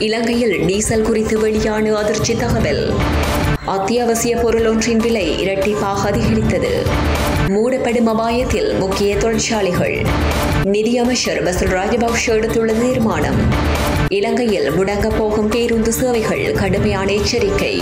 இலங்கையில் டீசல் குறித்து வெளியான அதிர்ச்சி தகவல் அத்தியாவசிய பொருள் ஒன்றின் விலை இரட்டிப்பாக அதிகரித்தது மூடப்படும் அபாயத்தில் முக்கிய தொழிற்சாலைகள் நிதியமைச்சர் பசில் ராஜபக்ஷ எடுத்துள்ள தீர்மானம் இலங்கையில் முடங்கப் போகும் பேருந்து சேவைகள் கடுமையான எச்சரிக்கை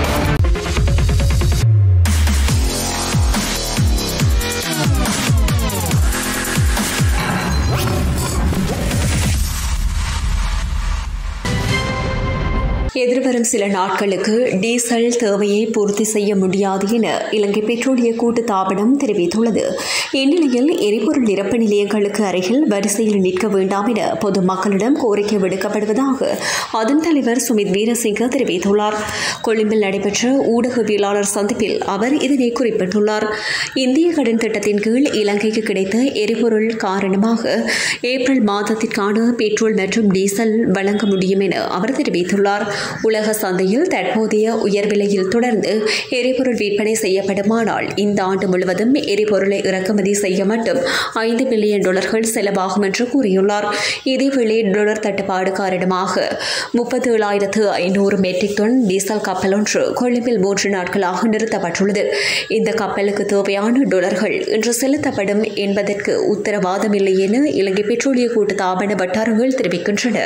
எதிர்வரும் சில நாட்களுக்கு டீசல் தேவையை பூர்த்தி செய்ய முடியாது என இலங்கை பெட்ரோலிய கூட்டு தாபனம் தெரிவித்துள்ளது இந்நிலையில் எரிபொருள் நிரப்பு நிலையங்களுக்கு அருகில் வரிசையில் நிற்க வேண்டாம் என பொதுமக்களிடம் கோரிக்கை விடுக்கப்படுவதாக அதன் தலைவர் சுமித் வீரசிங்க தெரிவித்துள்ளார் கொழும்பில் நடைபெற்ற ஊடகவியலாளர் சந்திப்பில் அவர் இதனை குறிப்பிட்டுள்ளார் இந்திய கடன் திட்டத்தின் கீழ் இலங்கைக்கு கிடைத்த எரிபொருள் காரணமாக ஏப்ரல் மாதத்திற்கான பெட்ரோல் மற்றும் டீசல் வழங்க முடியும் என அவர் தெரிவித்துள்ளார் உலக சந்தையில் தற்போதைய உயர் விலையில் தொடர்ந்து எரிபொருள் விற்பனை செய்யப்படுமானால் இந்த ஆண்டு முழுவதும் எரிபொருளை இறக்குமதி செய்ய மட்டும் ஐந்து பில்லியன் டாலர்கள் செலவாகும் என்று கூறியுள்ளார் இதேவேளை டாலர் தட்டுப்பாடு காரணமாக முப்பத்தி ஏழாயிரத்து ஐநூறு மெட்ரிக் டன் டீசல் கப்பல் ஒன்று கொழும்பில் மூன்று நாட்களாக நிறுத்தப்பட்டுள்ளது இந்த கப்பலுக்கு தேவையான டாலர்கள் இன்று செலுத்தப்படும் என்பதற்கு உத்தரவாதமில்லை என இலங்கை பெட்ரோலிய கூட்டு தாபன வட்டாரங்கள் தெரிவிக்கின்றன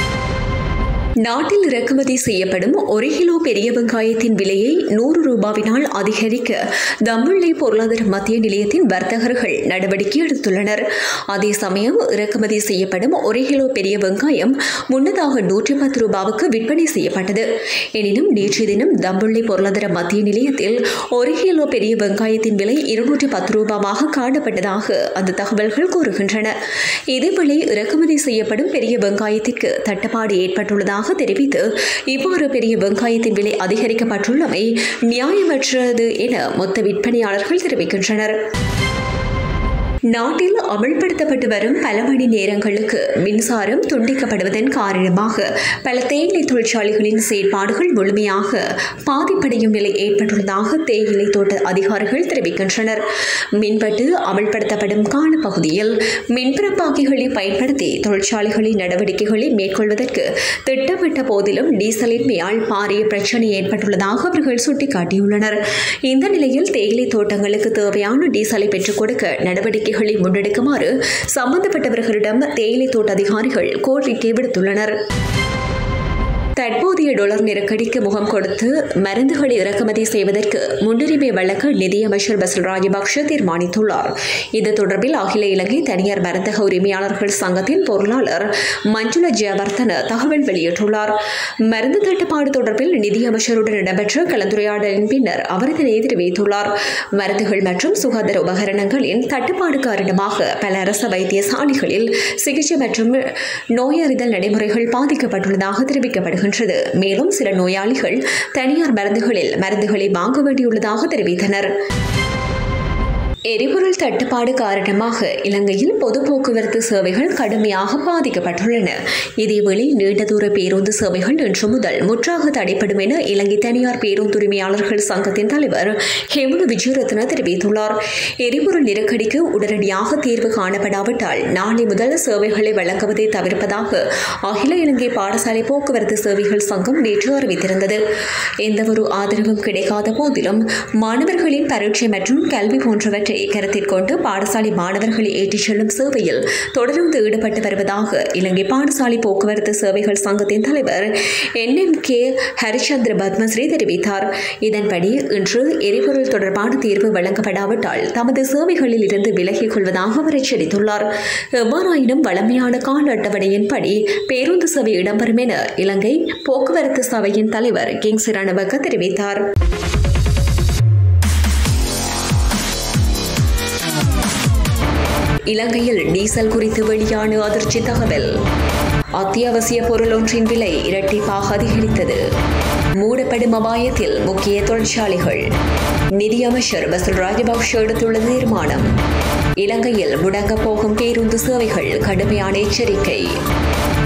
நாட்டில் இறக்குமதி செய்யப்படும் ஒரு கிலோ பெரிய வெங்காயத்தின் விலையை நூறு ரூபாவினால் அதிகரிக்க தம்புள்ளை பொருளாதார மத்திய நிலையத்தின் வர்த்தகர்கள் நடவடிக்கை எடுத்துள்ளனர் அதே சமயம் இறக்குமதி செய்யப்படும் ஒரு கிலோ பெரிய வெங்காயம் முன்னதாக நூற்றி பத்து ரூபாவுக்கு விற்பனை செய்யப்பட்டது எனினும் நேற்று தினம் தம்புள்ளை பொருளாதார மத்திய நிலையத்தில் ஒரு கிலோ பெரிய வெங்காயத்தின் விலை இருநூற்றி பத்து ரூபாவாக காணப்பட்டதாக அந்த தகவல்கள் கூறுகின்றன இதேவேளை இறக்குமதி செய்யப்படும் பெரிய வெங்காயத்திற்கு தட்டுப்பாடு ஏற்பட்டுள்ளதாக உள்ளதாக தெரிவித்து இவ்வாறு பெரிய வெங்காயத்தின் விலை அதிகரிக்கப்பட்டுள்ளமை நியாயமற்றது என மொத்த விற்பனையாளர்கள் தெரிவிக்கின்றனர் நாட்டில் அமல்படுத்தப்பட்டு வரும் பல மணி நேரங்களுக்கு மின்சாரம் துண்டிக்கப்படுவதன் காரணமாக பல தேயிலை தொழிற்சாலைகளின் செயற்பாடுகள் முழுமையாக பாதிப்படையும் நிலை ஏற்பட்டுள்ளதாக தேயிலை தோட்ட அதிகாரிகள் தெரிவிக்கின்றனர் மின்வெட்டு அமல்படுத்தப்படும் காலப்பகுதியில் மின்பரப்பாக்கிகளை பயன்படுத்தி தொழிற்சாலைகளின் நடவடிக்கைகளை மேற்கொள்வதற்கு திட்டமிட்ட போதிலும் டீசலின்மையால் பாரிய பிரச்சனை ஏற்பட்டுள்ளதாக அவர்கள் சுட்டிக்காட்டியுள்ளனர் இந்த நிலையில் தேயிலை தோட்டங்களுக்கு தேவையான டீசலை பெற்றுக் கொடுக்க நடவடிக்கை நடவடிக்கைகளை முன்னெடுக்குமாறு சம்பந்தப்பட்டவர்களிடம் தேயிலை தோட்ட அதிகாரிகள் கோரிக்கை விடுத்துள்ளனர் தற்போதைய டொலர் நெருக்கடிக்கு முகம் கொடுத்து மருந்துகளை இறக்குமதி செய்வதற்கு முன்னுரிமை வழங்க நிதியமைச்சர் பசில் ராஜபக்ஷ தீர்மானித்துள்ளார் இது தொடர்பில் அகில இலங்கை தனியார் மருந்தக உரிமையாளர்கள் சங்கத்தின் பொருளாளர் மஞ்சுள ஜெயவர்தன தகவல் வெளியிட்டுள்ளார் மருந்து தட்டுப்பாடு தொடர்பில் நிதியமைச்சருடன் இடம்பெற்ற கலந்துரையாடலின் பின்னர் அவர் இதனை தெரிவித்துள்ளார் மருந்துகள் மற்றும் சுகாதார உபகரணங்களின் தட்டுப்பாடு காரணமாக பல அரசு வைத்தியசாலைகளில் சிகிச்சை மற்றும் நோயறிதல் நடைமுறைகள் பாதிக்கப்பட்டுள்ளதாக தெரிவிக்கப்படுகிறது வருகின்றது மேலும் சில நோயாளிகள் தனியார் மருந்துகளில் மருந்துகளை வாங்க வேண்டியுள்ளதாக தெரிவித்தனர் எரிபொருள் தட்டுப்பாடு காரணமாக இலங்கையில் பொது போக்குவரத்து சேவைகள் கடுமையாக பாதிக்கப்பட்டுள்ளன இதேவேளை நீண்ட தூர பேருந்து சேவைகள் இன்று முதல் முற்றாக தடைப்படும் என இலங்கை தனியார் பேருந்துரிமையாளர்கள் சங்கத்தின் தலைவர் ஹெமுன விஜயரத்ன தெரிவித்துள்ளார் எரிபொருள் நெருக்கடிக்கு உடனடியாக தீர்வு காணப்படாவிட்டால் நாளை முதல் சேவைகளை வழங்குவதை தவிர்ப்பதாக அகில இலங்கை பாடசாலை போக்குவரத்து சேவைகள் சங்கம் நேற்று அறிவித்திருந்தது எந்தவொரு ஆதரவும் கிடைக்காத போதிலும் மாணவர்களின் பரீட்சை மற்றும் கல்வி போன்றவற்றை அவற்றை கருத்தில் கொண்டு பாடசாலை மாணவர்களை ஏற்றிச் செல்லும் சேவையில் தொடர்ந்து ஈடுபட்டு வருவதாக இலங்கை பாடசாலை போக்குவரத்து சேவைகள் சங்கத்தின் தலைவர் N M K Harichandra Padmashri தெரிவித்தார் இதன்படி இன்று எரிபொருள் தொடர்பான தீர்வு வழங்கப்படாவிட்டால் தமது சேவைகளில் இருந்து விலகிக் கொள்வதாக அவர் எச்சரித்துள்ளார் எவ்வாறாயினும் வளமையான கால அட்டவணையின்படி பேருந்து சேவை இடம்பெறும் என இலங்கை போக்குவரத்து சபையின் தலைவர் கிங் சிரணவக தெரிவித்தார் இலங்கையில் டீசல் குறித்து வெளியான அதிர்ச்சி தகவல் அத்தியாவசிய பொருள் ஒன்றின் விலை இரட்டிப்பாக அதிகரித்தது மூடப்படும் அபாயத்தில் முக்கிய தொழிற்சாலைகள் நிதியமைச்சர் பசில் ராஜபக்ஷ எடுத்துள்ள தீர்மானம் இலங்கையில் முடங்கப் போகும் பேருந்து சேவைகள் கடுமையான எச்சரிக்கை